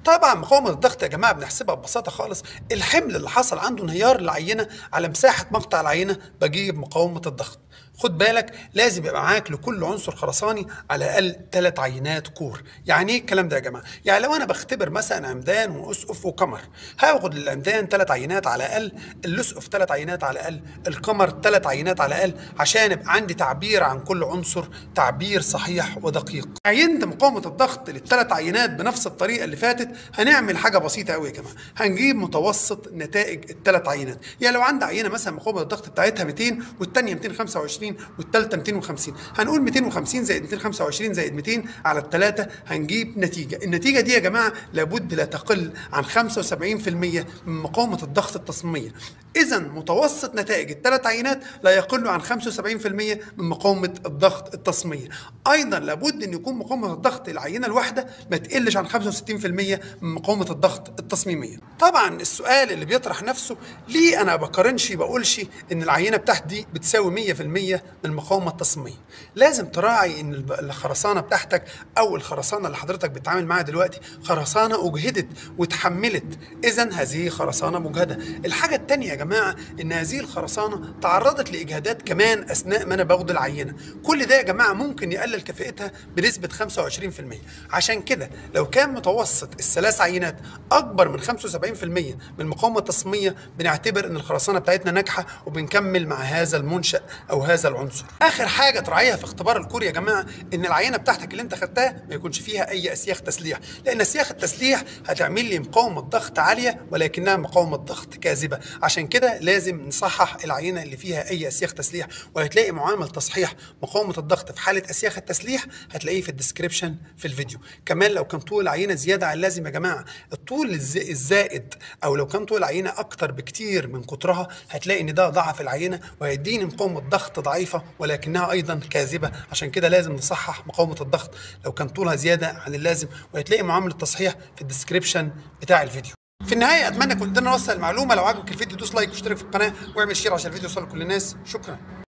طبعا مقاومه الضغط يا جماعه بنحسبها ببساطه خالص الحمل اللي حصل عنده انهيار العينه على مساحه مقطع العينه بجيب مقاومه الضغط خد بالك لازم يبقى معاك لكل عنصر خرساني على الاقل ثلاث عينات كور يعني ايه الكلام ده يا جماعه يعني لو انا بختبر مثلا عمدان واسقف وقمر هاخد للعمدان ثلاث عينات على الاقل الاسقف ثلاث عينات على الاقل القمر ثلاث عينات على الاقل عشان يبقى عندي تعبير عن كل عنصر تعبير صحيح ودقيق عينت مقاومه الضغط للثلاث عينات بنفس الطريقه اللي فاتت هنعمل حاجه بسيطه قوي يا جماعه هنجيب متوسط نتائج الثلاث عينات يعني لو عندي عينه مثلا مقاومه الضغط بتاعتها 200 والثانيه 225 والثالثه 250 هنقول 250 زائد 225 زائد 200 على الثلاثه هنجيب نتيجه النتيجه دي يا جماعه لابد لا تقل عن 75% من مقاومه الضغط التصميميه اذا متوسط نتائج الثلاث عينات لا يقل عن 75% من مقاومه الضغط التصميميه ايضا لابد ان يكون مقاومه الضغط العينه الواحده ما تقلش عن 65% من مقاومه الضغط التصميميه طبعا السؤال اللي بيطرح نفسه ليه انا بقارنش بقولش ان العينه بتاعتي دي بتساوي 100% من المقاومه التصميميه لازم تراعي ان الب- الخرسانه بتاعتك او الخرسانه اللي حضرتك بتتعامل معاها دلوقتي خرسانه اجهدت واتحملت اذا هذه خرسانه مجهده الحاجه الثانيه يا جماعه ان هذه الخرسانه تعرضت لاجهادات كمان اثناء ما انا باخد العينه كل ده يا جماعه ممكن يقلل كفاءتها بنسبه 25% عشان كده لو كان متوسط الثلاث عينات اكبر من 75% من المقاومه التصميميه بنعتبر ان الخرسانه بتاعتنا ناجحه وبنكمل مع هذا المنشا او هذا العنصر اخر حاجه تراعيها في اختبار الكور يا جماعه ان العينه بتاعتك اللي انت خدتها ما يكونش فيها اي اسياخ تسليح لان اسياخ التسليح هتعمل لي مقاومه ضغط عاليه ولكنها مقاومه ضغط كاذبه عشان كده لازم نصحح العينه اللي فيها اي اسياخ تسليح وهتلاقي معامل تصحيح مقاومه الضغط في حاله اسياخ التسليح هتلاقيه في الديسكريبشن في الفيديو كمان لو كان طول العينه زياده عن اللازم يا جماعه الطول الز- الزائد او لو كان طول العينه اكتر بكتير من قطرها هتلاقي ان ده ضعف العينه وهيديني مقاومه ضغط ضعيفه ولكنها ايضا كاذبه عشان كده لازم نصحح مقاومه الضغط لو كان طولها زياده عن اللازم وهتلاقي معامله تصحيح في الديسكريبشن بتاع الفيديو في النهايه اتمنى كنت قدرنا نوصل المعلومه لو عجبك الفيديو دوس لايك واشترك في القناه واعمل شير عشان الفيديو يوصل لكل الناس شكرا